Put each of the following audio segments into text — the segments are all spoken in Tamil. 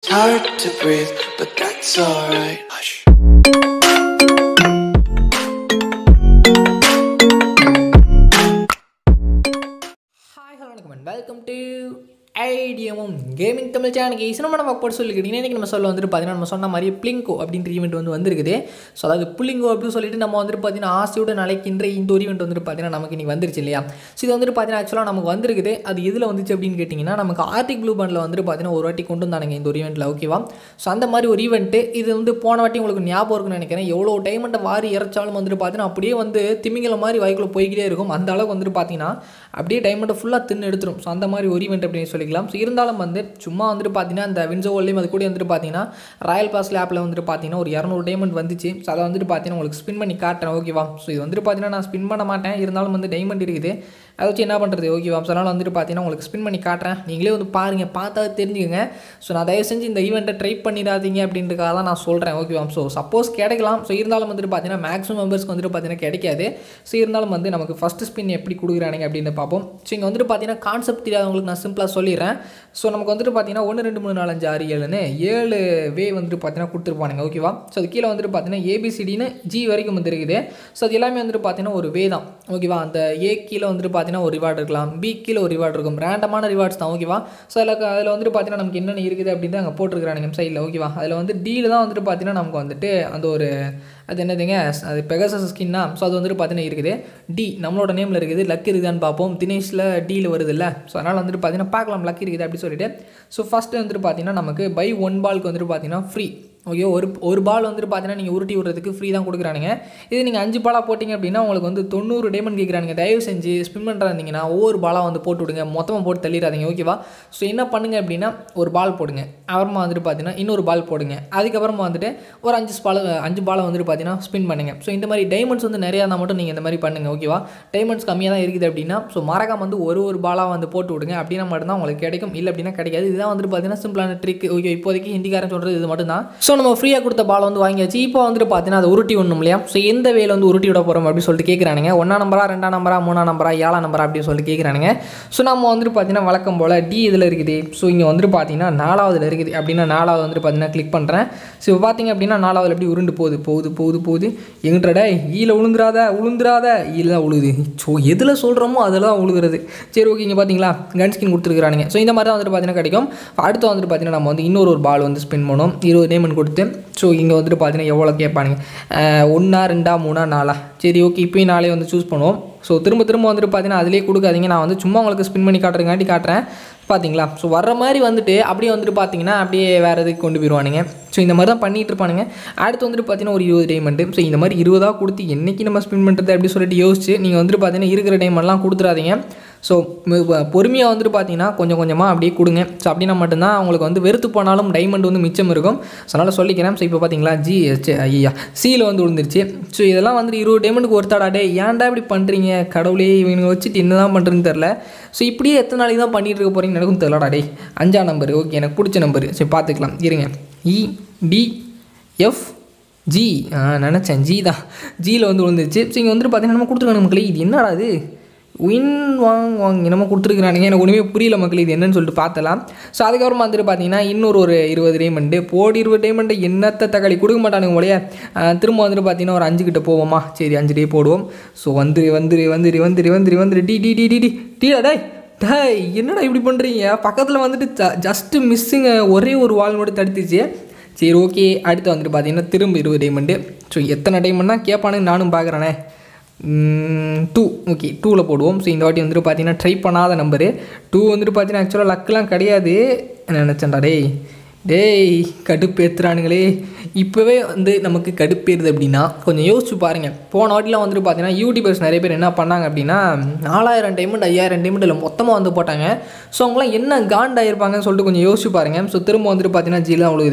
hard to breathe, but that's alright. Hush. Hi hello வணக்கம் அண்ட் வெல்கம் டு ஐடியமும் கேமிங் தமிழ் சேனலுக்கு ஈஸியாக நம்ம போட்டு சொல்லிக்கிட்டீங்கன்னா இன்றைக்கி நம்ம சொல்ல வந்துட்டு பார்த்தீங்கன்னா நம்ம சொன்ன மாதிரி பிளிங்கோ அப்படின்ற ஈவெண்ட் வந்து வந்திருக்குது ஸோ அதாவது புள்ளிங்கோ அப்படின்னு சொல்லிட்டு நம்ம வந்துட்டு பார்த்தீங்கன்னா ஆசையோட அழைக்கின்ற இந்த ஒரு ஈவெண்ட் வந்துட்டு பார்த்தீங்கன்னா நமக்கு இன்றைக்கி வந்துருச்சு இல்லையா ஸோ இது வந்துட்டு பார்த்தீங்கன்னா ஆக்சுவலாக நமக்கு வந்திருக்குது அது எதில் வந்துச்சு அப்படின்னு கேட்டிங்கன்னா நமக்கு ஆர்டிக் ப்ளூ பண்டில் வந்துட்டு பார்த்தீங்கன்னா ஒரு வாட்டி கொண்டு வந்தானுங்க இந்த ஒரு ஈவெண்ட்டில் ஓகேவா ஸோ அந்த மாதிரி ஒரு ஈவெண்ட்டு இது வந்து போன வாட்டி உங்களுக்கு ஞாபகம் இருக்குன்னு நினைக்கிறேன் எவ்வளோ டைமண்ட்டை வாரி இறைச்சாலும் வந்துட்டு பார்த்தீங்கன்னா அப்படியே வந்து திமிங்கல மாதிரி வாய்க்குள்ளே போய்கிட்டே இருக்கும் அந்த அளவுக்கு வந்துட்டு பார்த்தீங்கன்னா அப்படியே டைமண்டை ஃபுல்லாக தின்னு எடுத்துரும் ஸோ அந்த மாதிரி ஒரு ஈவெண்ட் அப்படின்னு சொல்லிக்கலாம் ஸோ இருந்தாலும் வந்து சும்மா வந்துட்டு பார்த்தீங்கன்னா அந்த வின்சோவல்லையும் அது கூட வந்துட்டு பார்த்தீங்கன்னா ராயல் பாஸ் ஆப்பில் வந்துட்டு பார்த்தீங்கன்னா ஒரு இரநூறு டைமண்ட் வந்துச்சு ஸோ அதை வந்துட்டு பார்த்தீங்கன்னா உங்களுக்கு ஸ்பின் பண்ணி காட்டுறேன் ஓகேவா ஸோ இது வந்துட்டு பார்த்தீங்கன்னா நான் ஸ்பின் பண்ண மாட்டேன் இருந்தாலும் வந்து டைமண்ட் இருக்குது அதை வச்சு என்ன பண்ணுறது ஓகேவா ஸோ அதனால் வந்துட்டு பார்த்தீங்கன்னா உங்களுக்கு ஸ்பின் பண்ணி காட்டுறேன் நீங்களே வந்து பாருங்கள் பார்த்தா தெரிஞ்சுக்கங்க ஸோ நான் தயவு செஞ்சு இந்த ஈவெண்ட்டை ட்ரை பண்ணிடாதீங்க அப்படின்றதுக்காக தான் நான் சொல்கிறேன் ஓகேவா ஸோ சப்போஸ் கிடைக்கலாம் ஸோ இருந்தாலும் வந்துட்டு பார்த்தீங்கன்னா மேக்ஸிமம் மெம்பர்ஸ்க்கு வந்துட்டு பார்த்தீங்கன்னா கிடைக்காது ஸோ இருந்தாலும் வந்து நமக்கு ஃபஸ்ட்டு ஸ்பின் எப்படி கொடுக்குறானுங்க அப்படின்னு பார்ப்போம் ஸோ இங்கே வந்துட்டு பார்த்தீங்கன்னா கான்செப்ட் தெரியாதவங்களுக்கு நான் சிம்பிளாக சொல்லிடுறேன் ஸோ நமக்கு வந்துட்டு பார்த்தீங்கன்னா ஒன்று ரெண்டு மூணு நாலு அஞ்சு ஆறு ஏழுன்னு ஏழு வே வந்துட்டு பார்த்தீங்கன்னா கொடுத்துருப்பானுங்க ஓகேவா ஸோ அது கீழே வந்துட்டு பார்த்தீங்கன்னா ஏபிசிடின்னு ஜி வரைக்கும் வந்து இருக்குது ஸோ அது எல்லாமே வந்துட்டு பார்த்தீங்கன்னா ஒரு வே தான் ஓகேவா அந்த ஏ கீழே வந்துட்டு பார்த்தீங்கன்னா ஒரு ரிவார்டு இருக்கலாம் பி கீழே ஒரு ரிவார்டு இருக்கும் ரேண்டமான ரிவார்ட்ஸ் தான் ஓகேவா ஸோ அதில் அதில் வந்துட்டு பார்த்தீங்கன்னா நமக்கு என்னென்ன இருக்குது அப்படின்னு அங்கே போட்டிருக்கிறானுங்க சைடில் ஓகேவா அதில் வந்து டீல தான் வந்துட்டு பார்த்தீங்கன்னா நமக்கு வந்துட்டு அந்த ஒரு அது என்னதுங்க அது பெகசஸ் ஸ்கின்னா ஸோ அது வந்துட்டு பார்த்தீங்கன்னா இருக்குது டி நம்மளோட நேமில் இருக்குது லக் இருக்குதான்னு பார்ப்போம் தினேஷில் டியில் வருது இல்லை ஸோ அதனால் வந்துட்டு பார்த்தீங்கன்னா பார்க்கலாம் லக் இருக்குது அப்படி சொல்லிட்டு ஸோ ஃபஸ்ட்டு வந்துட்டு பார்த்தீங்கன்னா நமக்கு பை ஒன் பால்க்கு வந்துட்டு பார்த்தீங்கன்னா ஃப்ரீ ஓகே ஒரு ஒரு பால் வந்துட்டு பார்த்தீங்கன்னா நீங்கள் உருட்டி விடுறதுக்கு ஃப்ரீ தான் கொடுக்குறானுங்க இது நீங்கள் அஞ்சு பாலாக போட்டிங்க அப்படின்னா உங்களுக்கு வந்து தொண்ணூறு டைமண்ட் கேட்குறானுங்க தயவு செஞ்சு ஸ்பின் பண்ணுறாருந்தீங்கன்னா ஒவ்வொரு பாலாக வந்து போட்டு விடுங்க மொத்தமாக போட்டு தள்ளிடாதீங்க ஓகேவா ஸோ என்ன பண்ணுங்க அப்படின்னா ஒரு பால் போடுங்க அப்புறமா வந்துட்டு பார்த்தீங்கன்னா இன்னொரு பால் போடுங்க அதுக்கப்புறமா வந்துட்டு ஒரு அஞ்சு பால் அஞ்சு பாலை வந்துட்டு பார்த்தீங்கன்னா ஸ்பின் பண்ணுங்கள் ஸோ இந்த மாதிரி டைமண்ட்ஸ் வந்து நிறையா இருந்தால் மட்டும் நீங்கள் இந்த மாதிரி பண்ணுங்கள் ஓகேவா டைமண்ட்ஸ் கம்மியாக தான் இருக்குது அப்படின்னா ஸோ மறக்காம வந்து ஒரு ஒரு பாலாக வந்து போட்டு விடுங்க அப்படின்னா மட்டும்தான் உங்களுக்கு கிடைக்கும் இல்லை அப்படின்னா கிடைக்காது இதுதான் வந்துட்டு பார்த்தீங்கன்னா சிம்பிளான ட்ரிக் ஓகே இப்போதைக்கு ஹிந்திக்காரன் சொல்கிறது இது மட்டும் தான் ஸோ நம்ம ஃப்ரீயாக கொடுத்த பால் வந்து வாங்கியாச்சு இப்போ வந்துட்டு பார்த்தீங்கன்னா அதை உருட்டி ஒன்றும் இல்லையா ஸோ எந்த வேலை வந்து உருட்டி விட போகிறோம் அப்படின்னு சொல்லிட்டு கேட்குறானுங்க ஒன்றா நம்பரா ரெண்டாம் நம்பரா மூணாம் நம்பரா ஏழாம் நம்பரா அப்படின்னு சொல்லிட்டு கேட்குறானுங்க ஸோ நம்ம வந்துட்டு பார்த்தீங்கன்னா வழக்கம் போல் டி இதில் இருக்குது ஸோ இங்கே வந்துட்டு பார்த்தீங்கன்னா நாலாவதுல இருக்குது அப்படின்னா நாலாவது வந்துட்டு பார்த்தீங்கன்னா கிளிக் பண்ணுறேன் ஸோ இப்போ பார்த்தீங்க அப்படின்னா நாலாவதுல எப்படி உருண்டு போகுது போகுது போகுது போகுது எங்கிட்டடா ஈல உளுந்துராத உளுந்துராத ஈல தான் உழுகுது ஸோ எதில் சொல்கிறோமோ அதில் தான் உழுகுறது சரி ஓகே இங்கே பார்த்தீங்களா கன் ஸ்கின் கொடுத்துருக்கானுங்க ஸோ இந்த மாதிரி தான் வந்துட்டு பார்த்தீங்கன்னா கிடைக்கும் அடுத்து வந்துட்டு பார்த்தீங்கன்னா நம்ம வந்து இன்னொரு ஒரு பால் வந்து ஸ்பின் பண்ணோம் இருபது நேமன் கொடுத்து ஸோ இங்கே வந்துட்டு பார்த்தீங்கன்னா எவ்வளோ கேட்பானுங்க ஒன்றா ரெண்டா மூணா நாலா சரி ஓகே இப்போயும் நாளே வந்து சூஸ் பண்ணுவோம் ஸோ திரும்ப திரும்ப வந்துட்டு பார்த்தீங்கன்னா அதிலே கொடுக்காதீங்க நான் வந்து சும்மா உங்களுக்கு ஸ்பின் பண்ணி காட்டுறதுக்காண்டி காட்டுறேன் பார்த்தீங்களா ஸோ வர்ற மாதிரி வந்துட்டு அப்படியே வந்துட்டு பார்த்தீங்கன்னா அப்படியே வேறு எதுக்கு கொண்டு போயிடுவானுங்க ஸோ இந்த மாதிரி தான் பண்ணிகிட்டு இருப்பானுங்க அடுத்து வந்துட்டு பார்த்தீங்கன்னா ஒரு இருபது டைமண்ட் ஸோ இந்த மாதிரி இருபதாக கொடுத்து என்றைக்கு நம்ம ஸ்பின் பண்ணுறது அப்படி சொல்லிட்டு யோசிச்சு நீங்கள் வந்துட்டு பார்த்தீங்கன்னா இருக்கிற டைமண்ட்லாம் கொடுத்துறாதீங்க ஸோ பொறுமையாக வந்துட்டு பார்த்தீங்கன்னா கொஞ்சம் கொஞ்சமாக அப்படியே கொடுங்க ஸோ அப்படின்னா மட்டும்தான் அவங்களுக்கு வந்து வெறுத்து போனாலும் டைமண்ட் வந்து மிச்சம் இருக்கும் ஸோ அதனால் சொல்லிக்கிறேன் ஸோ இப்போ பார்த்தீங்களா ஜி ஐயா சியில் வந்து விழுந்துருச்சு ஸோ இதெல்லாம் வந்துட்டு இருபது டைமண்ட்டுக்கு ஒருத்தாடா டே ஏன்டா இப்படி பண்ணுறீங்க கடவுளே இவங்க வச்சுட்டு என்ன தான் பண்ணுறதுன்னு தெரில ஸோ இப்படியே எத்தனை நாளைக்கு தான் பண்ணிகிட்டு இருக்க போகிறீங்கன்னு எனக்கும் தெரிலடா டே அஞ்சாம் நம்பர் ஓகே எனக்கு பிடிச்ச நம்பர் சரி பார்த்துக்கலாம் இருங்க இ டி எஃப் ஜி ஆ நினச்சேன் ஜி தான் ஜியில் வந்து விழுந்துருச்சு ஸோ இங்கே வந்துட்டு பார்த்தீங்கன்னா நம்ம கொடுத்துருக்காங்க மக்களே இது என்னடா இது வின் வாங் வாங் என்னமோ கொடுத்துருக்குறானுங்க எனக்கு ஒன்றுமே புரியல மக்கள் இது என்னன்னு சொல்லிட்டு பார்த்தலாம் ஸோ அதுக்கப்புறமா வந்துட்டு பார்த்தீங்கன்னா இன்னொரு ஒரு இருபது டைமண்டு போடி இருபது டைமண்டு என்னத்தை தக்காளி கொடுக்க மாட்டானுங்க போலயே திரும்ப வந்துட்டு பார்த்தீங்கன்னா ஒரு அஞ்சு கிட்ட போவோமா சரி அஞ்சு டே போடுவோம் ஸோ வந்துரு வந்துரு வந்துரு வந்துரு வந்துரு வந்துரு டி டி டி டி டி டீடா டேய் டேய் என்னடா இப்படி பண்ணுறீங்க பக்கத்தில் வந்துட்டு ஜஸ்ட்டு மிஸ்ஸுங்க ஒரே ஒரு வால் மட்டும் தடுத்துச்சு சரி ஓகே அடுத்து வந்துட்டு பார்த்தீங்கன்னா திரும்ப இருபது டைமண்டு ஸோ எத்தனை டைமண்ட்னா கேட்பானுங்க நானும் பார்க்குறேனே டூ ஓகே டூவில் போடுவோம் ஸோ இந்த வாட்டி வந்துட்டு பார்த்தீங்கன்னா ட்ரை பண்ணாத நம்பரு டூ வந்துட்டு பார்த்தீங்கன்னா ஆக்சுவலாக லக்கெலாம் கிடையாது நினச்சேன்டா டேய் டேய் கடுப்பேற்றுறானுங்களே இப்போவே வந்து நமக்கு கடுப்பேறுது அப்படின்னா கொஞ்சம் யோசிச்சு பாருங்கள் போன வாட்டிலாம் வந்துட்டு பார்த்தீங்கன்னா யூடியூபர்ஸ் நிறைய பேர் என்ன பண்ணாங்க அப்படின்னா நாலாயிரம் டைமண்ட் ஐயாயிரம் டைமண்ட் இல்லை மொத்தமாக வந்து போட்டாங்க ஸோ அவங்களாம் என்ன காண்டாயிருப்பாங்கன்னு சொல்லிட்டு கொஞ்சம் யோசிச்சு பாருங்கள் ஸோ திரும்ப வந்துட்டு பார்த்தீங்கன்னா ஜிலாம் விழுகுது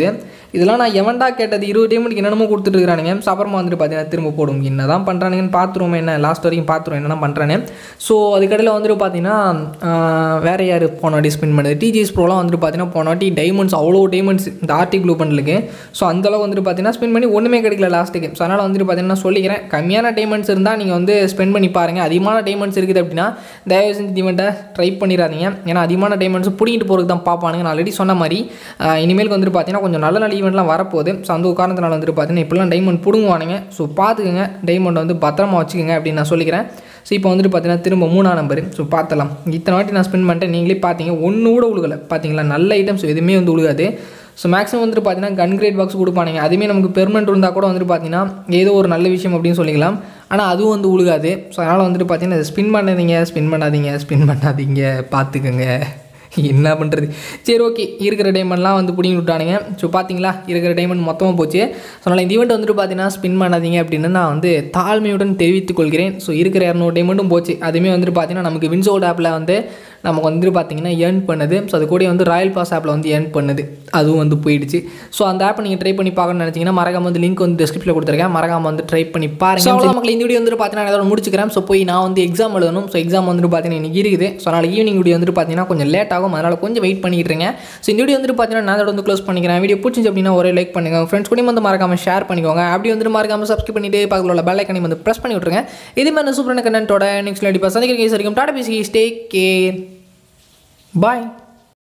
இதெல்லாம் நான் எவன்டா கேட்டது இருபது டைமண்டுக்கு என்னென்னமோ கொடுத்துட்டு இருக்கிறானுங்க ஸோ அப்புறமா வந்துட்டு பார்த்தீங்கன்னா திரும்ப போடும் என்ன தான் பண்ணுறானுங்கன்னு பார்த்துருவோம் என்ன லாஸ்ட் வரைக்கும் பார்த்துருவோம் என்னென்ன பண்ணுறானே ஸோ அதுக்கடையில் வந்துட்டு பார்த்தீங்கன்னா ஆஹ், வேற யார் போன வாட்டி ஸ்பின் பண்ணுது டிஜிஎஸ் ப்ரோலாம் வந்துட்டு பார்த்தீங்கன்னா போன வாட்டி டைமண்ட்ஸ் அவ்வளோ டைமண்ட்ஸ் இந்த ஆர்டி ப்ளூ பண்டலுக்கு ஸோ அந்தளவு வந்துட்டு பார்த்தீங்கன்னா ஸ்பெண்ட் பண்ணி ஒன்றுமே கிடைக்கல லாஸ்ட்டுக்கு ஸோ அதனால் வந்துட்டு பார்த்தீங்கன்னா சொல்லிக்கிறேன் கம்மியான டைமண்ட்ஸ் இருந்தால் நீங்கள் வந்து ஸ்பெண்ட் பண்ணி பாருங்கள் அதிகமான டைமண்ட்ஸ் இருக்குது அப்படின்னா தயவு செஞ்சு ஈவெண்ட்டை ட்ரை பண்ணிடாதீங்க ஏன்னா அதிகமான டைமண்ட்ஸ் பிடிங்கிட்டு போகிறதுக்கு தான் பார்ப்பானுங்க நான் ஆல்ரெடி சொன்ன மாதிரி ஆஹ், இனிமேலுக்கு வந்துட்டு பார்த்தீங்கன்னா கொஞ்சம் நல்ல நல்ல ஈவெண்ட்லாம் வரப்போகுது ஸோ அந்த ஒரு காரணத்தினால வந்துட்டு பார்த்தீங்கன்னா இப்படிலாம் டைமண்ட் பிடுங்குவானுங்க ஸோ பார்த்துக்கோங்க டைமண்ட் வந்து பத்திரமா வச்சுக்கோங்க அப்படின்னு நான் சொல்லிக்கிறேன் ஸோ இப்போ வந்துட்டு பார்த்தீங்கன்னா திரும்ப மூணாம் நம்பர் ஸோ பார்த்தலாம் இத்தனை வாட்டி நான் ஸ்பெண்ட் பண்ணிட்டேன் நீங்களே பார்த்தீங்க ஒன்று கூட உழுகலை பார்த்தீங்களா நல்ல ஐட்டம்ஸ் எதுவுமே வந்து உழுகாது ஸோ மேக்ஸிமம் வந்துட்டு பார்த்தீங்கன்னா கன் கிரேட் பாக்ஸ் கொடுப்பானுங்க அதுவுமே நமக்கு பெர்மனெண்ட் இருந்தால் கூட வந்துட்டு பார்த்தீங்கன்னா ஏதோ ஒரு நல்ல விஷயம் அப்படின்னு சொல்லிக்கலாம் ஆனால் அதுவும் வந்து உழுகாது ஸோ அதனால் வந்துட்டு பார்த்தீங்கன்னா ஸ்பின் பண்ணாதீங்க ஸ்பின் பண்ணாதீங்க ஸ்பின் பண்ணாதீங்க பார்த்துக்கோங்க என்ன பண்ணுறது சரி ஓகே இருக்கிற டைமண்ட்லாம் வந்து பிடிங்கி விட்டானுங்க ஸோ பார்த்தீங்களா இருக்கிற டைமண்ட் மொத்தமாக போச்சு ஸோ அதனால் இந்த ஈவெண்ட் வந்துட்டு பார்த்தீங்கன்னா ஸ்பின் பண்ணாதீங்க அப்படின்னு நான் வந்து தாழ்மையுடன் தெரிவித்துக் கொள்கிறேன் ஸோ இருக்கிற இரநூறு டைமண்டும் போச்சு அதுவுமே வந்துட்டு பார்த்தீங்கன்னா நமக்கு வின்சோட் ஆப்பில் வந்து நமக்கு வந்துட்டு பார்த்தீங்கன்னா ஏர்ன் பண்ணுது ஸோ அது கூட வந்து ராயல் பாஸ் ஆப்பில் வந்து ஏர்ன் பண்ணுது அதுவும் வந்து போயிடுச்சு ஸோ அந்த ஆப்பை நீங்கள் ட்ரை பண்ணி பார்க்கணும்னு நினச்சிங்கன்னா மறக்காம வந்து லிங்க் வந்து டிஸ்கிரிப்ஷனில் கொடுத்துருக்கேன் மறக்காம வந்து ட்ரை பண்ணி பாருங்க அவ்வளோ மக்கள் இந்த வீடியோ வந்துட்டு பார்த்தீங்கன்னா நான் இதோட முடிச்சுக்கிறேன் ஸோ போய் நான் வந்து எக்ஸாம் எழுதணும் ஸோ எக்ஸாம் வந்துட்டு பார்த்தீங்கன்னா இன்னைக்கு இருக்குது ஸோ நாளைக்கு ஈவினிங் வீடியோ வந்துட்டு பார்த்தீங்கன்னா கொஞ்சம் லேட் ஆகும் அதனால் கொஞ்சம் வெயிட் பண்ணிட்டு இருங்க ஸோ இந்த வீடியோ வந்துட்டு பார்த்தீங்கன்னா நான் இதோட வந்து க்ளோஸ் பண்ணிக்கிறேன் வீடியோ பிடிச்சிச்சு அப்படின்னா ஒரே லைக் பண்ணுங்க ஃப்ரெண்ட்ஸ் கூட வந்து மறக்காம ஷேர் பண்ணிக்கோங்க அப்படி வந்துட்டு மறக்காம சப்ஸ்கிரைப் பண்ணிட்டு பக்கத்தில் உள்ள பெல் ஐக்கனையும் வந்து ப்ரெஸ் பண்ணி விட்ருங்க இது மாதிரி சூப்பரான கண்டென்ட்டோட நெக்ஸ்ட் வீடியோ சந்திக்கிறேன் வரைக்கும் டாடா பிசி ஸ்டே கேர் பாய்